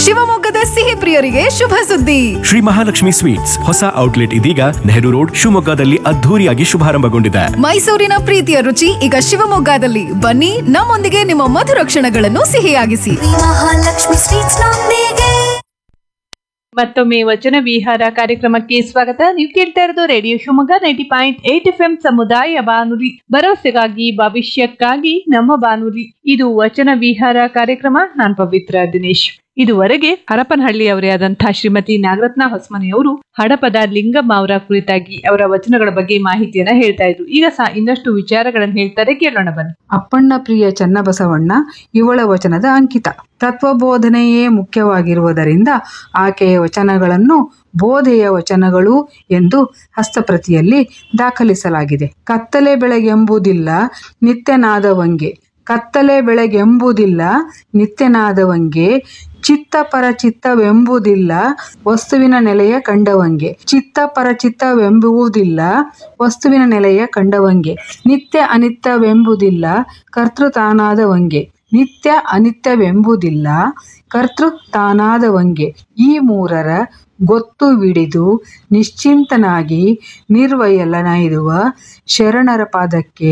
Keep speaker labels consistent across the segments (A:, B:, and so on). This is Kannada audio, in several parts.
A: ಶಿವಮೊಗ್ಗದ ಸಿಹಿ ಪ್ರಿಯರಿಗೆ ಶುಭ ಸುದ್ದಿ
B: ಶ್ರೀ ಮಹಾಲಕ್ಷ್ಮಿ ಸ್ವೀಟ್ಸ್ ಹೊಸ ಔಟ್ಲೆಟ್ ಇದೀಗ ನೆಹರು ರೋಡ್ ಶಿವಮೊಗ್ಗದಲ್ಲಿ ಅದ್ಧೂರಿಯಾಗಿ ಶುಭಾರಂಭಗೊಂಡಿದೆ
A: ಮೈಸೂರಿನ ಪ್ರೀತಿಯ ರುಚಿ ಈಗ ಶಿವಮೊಗ್ಗದಲ್ಲಿ ಬನ್ನಿ ನಮ್ಮೊಂದಿಗೆ ನಿಮ್ಮ ಮಧುರ ಕ್ಷಣಗಳನ್ನು ಸಿಹಿಯಾಗಿಸಿ
C: ಮಹಾಲಕ್ಷ್ಮಿ ಸ್ವೀಟ್ಸ್ ನೊಂದಿಗೆ
D: ಮತ್ತೊಮ್ಮೆ ವಚನ ವಿಹಾರ ಕಾರ್ಯಕ್ರಮಕ್ಕೆ ಸ್ವಾಗತ ನೀವು ಕೇಳ್ತಾ ಇರೋದು radio Shivamogga ninety point eight F M ಸಮುದಾಯ ಬಾನುಲಿ ಭರವಸೆಗಾಗಿ ಭವಿಷ್ಯಕ್ಕಾಗಿ ನಮ್ಮ ಬಾನುಲಿ ಇದು ವಚನ ವಿಹಾರ ಕಾರ್ಯಕ್ರಮ ನಾನ್ ಪವಿತ್ರ ದಿನೇಶ್ ಇದುವರೆಗೆ ಹರಪನಹಳ್ಳಿ ಅವರೇ ಆದಂತಹ ಶ್ರೀಮತಿ ನಾಗರತ್ನ ಹೊಸ್ಮನೆಯವರು ಹಡಪದ ಲಿಂಗಮ್ಮ ಅವರ ಕುರಿತಾಗಿ ಅವರ ವಚನಗಳ ಬಗ್ಗೆ ಮಾಹಿತಿಯನ್ನ ಹೇಳ್ತಾ ಇದ್ರು ಈಗ ಸಹ ಇನ್ನಷ್ಟು ವಿಚಾರಗಳನ್ನು ಹೇಳ್ತಾರೆ ಕೇಳೋಣ ಬನ್ನಿ
E: ಅಪ್ಪಣ್ಣ ಪ್ರಿಯ ಚನ್ನಬಸವಣ್ಣ ಇವಳ ವಚನದ ಅಂಕಿತ ತತ್ವಬೋಧನೆಯೇ ಮುಖ್ಯವಾಗಿರುವುದರಿಂದ ಆಕೆಯ ವಚನಗಳನ್ನು ಬೋಧೆಯ ವಚನಗಳು ಎಂದು ಹಸ್ತಪ್ರತಿಯಲ್ಲಿ ದಾಖಲಿಸಲಾಗಿದೆ ಕತ್ತಲೆ ಬೆಳಗೆಂಬುದಿಲ್ಲ ನಿತ್ಯನಾದವಂಗೆ ಕತ್ತಲೆ ಬೆಳಗೆಂಬುದಿಲ್ಲ ನಿತ್ಯನಾದವಂಗೆ ಚಿತ್ತ ಪರಚಿತ್ತವೆಂಬುದಿಲ್ಲ ವಸ್ತುವಿನ ನೆಲೆಯ ಕಂಡವಂಗೆ ಚಿತ್ತ ಪರಚಿತ್ತವೆಂಬುವುದಿಲ್ಲ ವಸ್ತುವಿನ ನೆಲೆಯ ಕಂಡವಂಗೆ ನಿತ್ಯ ಅನಿತ್ಯವೆಂಬುದಿಲ್ಲ ಕರ್ತೃ ತಾನಾದವಂಗೆ ನಿತ್ಯ ಅನಿತ್ಯವೆಂಬುದಿಲ್ಲ ಕರ್ತೃ ತಾನಾದವಂಗೆ ಈ ಮೂರರ ಗೊತ್ತು ವಿಡಿದು ನಿಶ್ಚಿಂತನಾಗಿ ನಿರ್ವಯಲನೈದುವ ಶರಣರ ಪಾದಕ್ಕೆ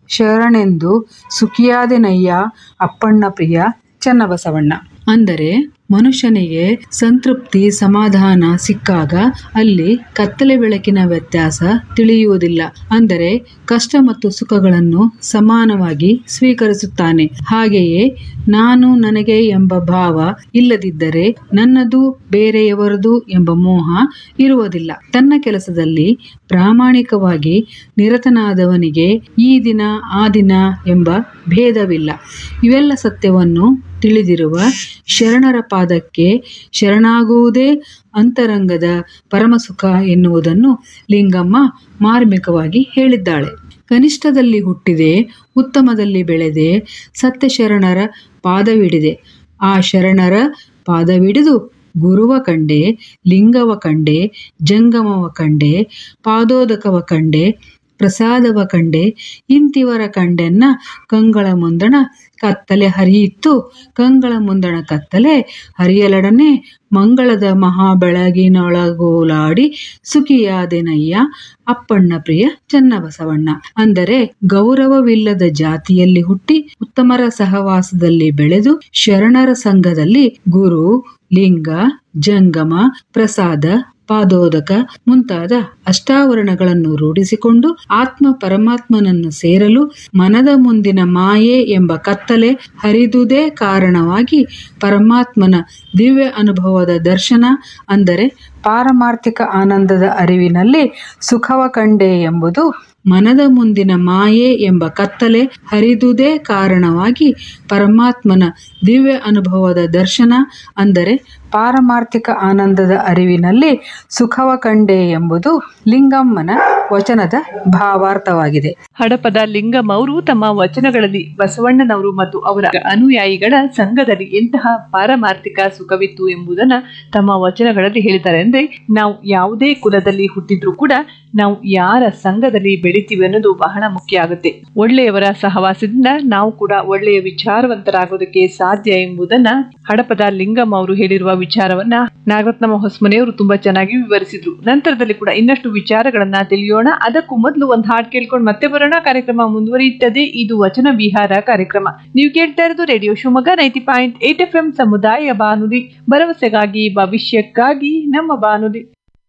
E: ಶರಣೆಂದು ಸುಖಿಯಾದೆನಯ್ಯ ಅಪ್ಪಣ್ಣ ಪ್ರಿಯ ಚನ್ನಬಸವಣ್ಣ ಅಂದರೆ ಮನುಷ್ಯನಿಗೆ ಸಂತೃಪ್ತಿ ಸಮಾಧಾನ ಸಿಕ್ಕಾಗ ಅಲ್ಲಿ ಕತ್ತಲೆ ಬೆಳಕಿನ ವ್ಯತ್ಯಾಸ ತಿಳಿಯುವುದಿಲ್ಲ ಅಂದರೆ ಕಷ್ಟ ಮತ್ತು ಸುಖಗಳನ್ನು ಸಮಾನವಾಗಿ ಸ್ವೀಕರಿಸುತ್ತಾನೆ ಹಾಗೆಯೇ ನಾನು ನನಗೆ ಎಂಬ ಭಾವ ಇಲ್ಲದಿದ್ದರೆ ನನ್ನದು ಬೇರೆಯವರದು ಎಂಬ ಮೋಹ ಇರುವುದಿಲ್ಲ ತನ್ನ ಕೆಲಸದಲ್ಲಿ ಪ್ರಾಮಾಣಿಕವಾಗಿ ನಿರತನಾದವನಿಗೆ ಈ ದಿನ ಆ ದಿನ ಎಂಬ ಭೇದವಿಲ್ಲ ಇವೆಲ್ಲ ಸತ್ಯವನ್ನು ತಿಳಿದಿರುವ ಶರಣರ ಪಾದಕ್ಕೆ ಶರಣಾಗುವುದೇ ಅಂತರಂಗದ ಪರಮಸುಖ ಎನ್ನುವುದನ್ನು ಲಿಂಗಮ್ಮ ಮಾರ್ಮಿಕವಾಗಿ ಹೇಳಿದ್ದಾಳೆ ಕನಿಷ್ಠದಲ್ಲಿ ಹುಟ್ಟಿದೆ ಉತ್ತಮದಲ್ಲಿ ಬೆಳೆದೆ ಸತ್ಯ ಶರಣರ ಪಾದವಿಡಿದೆ ಆ ಶರಣರ ಪಾದವಿಡಿದು ಗುರುವ ಕಂಡೆ ಲಿಂಗವ ಕಂಡೆ ಜಂಗಮವ ಕಂಡೆ ಪಾದೋದಕವ ಕಂಡೆ ಪ್ರಸಾದವ ಕಂಡೆ ಇಂತಿವರ ಕಂಡೆನ್ನ ಕಂಗಳ ಮುಂದಣ ಕತ್ತಲೆ ಹರಿಯಿತ್ತು ಕಂಗಳ ಮುಂದಣ ಕತ್ತಲೆ ಹರಿಯಲಡನೆ ಮಂಗಳದ ಮಹಾ ಬೆಳಗಿನೊಳಗೋಲಾಡಿ ಸುಖಿಯಾದೆನಯ್ಯ ಅಪ್ಪಣ್ಣ ಪ್ರಿಯ ಚನ್ನಬಸವಣ್ಣ ಅಂದರೆ ಗೌರವವಿಲ್ಲದ ಜಾತಿಯಲ್ಲಿ ಹುಟ್ಟಿ ಉತ್ತಮರ ಸಹವಾಸದಲ್ಲಿ ಬೆಳೆದು ಶರಣರ ಸಂಘದಲ್ಲಿ ಗುರು ಲಿಂಗ ಜಂಗಮ ಪ್ರಸಾದ ಪಾದೋದಕ ಮುಂತಾದ ಅಷ್ಟಾವರಣಗಳನ್ನು ರೂಢಿಸಿಕೊಂಡು ಆತ್ಮ ಪರಮಾತ್ಮನನ್ನು ಸೇರಲು ಮನದ ಮುಂದಿನ ಮಾಯೆ ಎಂಬ ಕತ್ತಲೆ ಹರಿದುದೇ ಕಾರಣವಾಗಿ ಪರಮಾತ್ಮನ ದಿವ್ಯ ಅನುಭವದ ದರ್ಶನ ಅಂದರೆ ಪಾರಮಾರ್ಥಿಕ ಆನಂದದ ಅರಿವಿನಲ್ಲಿ ಸುಖವ ಕಂಡೆ ಎಂಬುದು ಮನದ ಮುಂದಿನ ಮಾಯೆ ಎಂಬ ಕತ್ತಲೆ ಹರಿದುದೇ ಕಾರಣವಾಗಿ ಪರಮಾತ್ಮನ ದಿವ್ಯ ಅನುಭವದ ದರ್ಶನ ಅಂದರೆ ಪಾರಮಾರ್ಥಿಕ ಆನಂದದ ಅರಿವಿನಲ್ಲಿ ಸುಖವ ಕಂಡೆ ಎಂಬುದು ಲಿಂಗಮ್ಮನ ವಚನದ ಭಾವಾರ್ಥವಾಗಿದೆ
D: ಹಡಪದ ಲಿಂಗಂ ಅವರು ತಮ್ಮ ವಚನಗಳಲ್ಲಿ ಬಸವಣ್ಣನವರು ಮತ್ತು ಅವರ ಅನುಯಾಯಿಗಳ ಸಂಘದಲ್ಲಿ ಎಂತಹ ಪಾರಮಾರ್ಥಿಕ ಸುಖವಿತ್ತು ಎಂಬುದನ್ನ ತಮ್ಮ ವಚನಗಳಲ್ಲಿ ಹೇಳಿದ್ದಾರೆ ಅಂದ್ರೆ ನಾವು ಯಾವುದೇ ಕುಲದಲ್ಲಿ ಹುಟ್ಟಿದ್ರೂ ಕೂಡ ನಾವು ಯಾರ ಸಂಘದಲ್ಲಿ ಬೆಳಿತೀವಿ ಅನ್ನೋದು ಬಹಳ ಮುಖ್ಯ ಆಗುತ್ತೆ ಒಳ್ಳೆಯವರ ಸಹವಾಸದಿಂದ ನಾವು ಕೂಡ ಒಳ್ಳೆಯ ವಿಚಾರವಂತರಾಗೋದಕ್ಕೆ ಸಾಧ್ಯ ಎಂಬುದನ್ನ ಹಡಪದ ಲಿಂಗಂ ಅವರು ಹೇಳಿರುವ ವಿಚಾರವನ್ನ ನಾಗರತ್ನಮ್ಮ ಹೊಸ್ಮನೆಯವರು ತುಂಬಾ ಚೆನ್ನಾಗಿ ವಿವರಿಸಿದ್ರು ನಂತರದಲ್ಲಿ ಕೂಡ ಇನ್ನಷ್ಟು ವಿಚಾರಗಳನ್ನ ತಿಳಿಯೋಣ ಅದಕ್ಕೂ ಮೊದಲು ಒಂದು ಹಾಡು ಕೇಳ್ಕೊಂಡು ಮತ್ತೆ ಬರೋಣ ಕಾರ್ಯಕ್ರಮ ಮುಂದುವರಿಯುತ್ತದೆ ಇದು ವಚನ ವಿಹಾರ ಕಾರ್ಯಕ್ರಮ ನೀವು ಕೇಳ್ತಾ ಇರೋದು radio Shivamogga ninety point eight F M ಸಮುದಾಯ ಬಾನುಲಿ ಭರವಸೆಗಾಗಿ ಭವಿಷ್ಯಕ್ಕಾಗಿ ನಮ್ಮ ಬಾನುಲಿ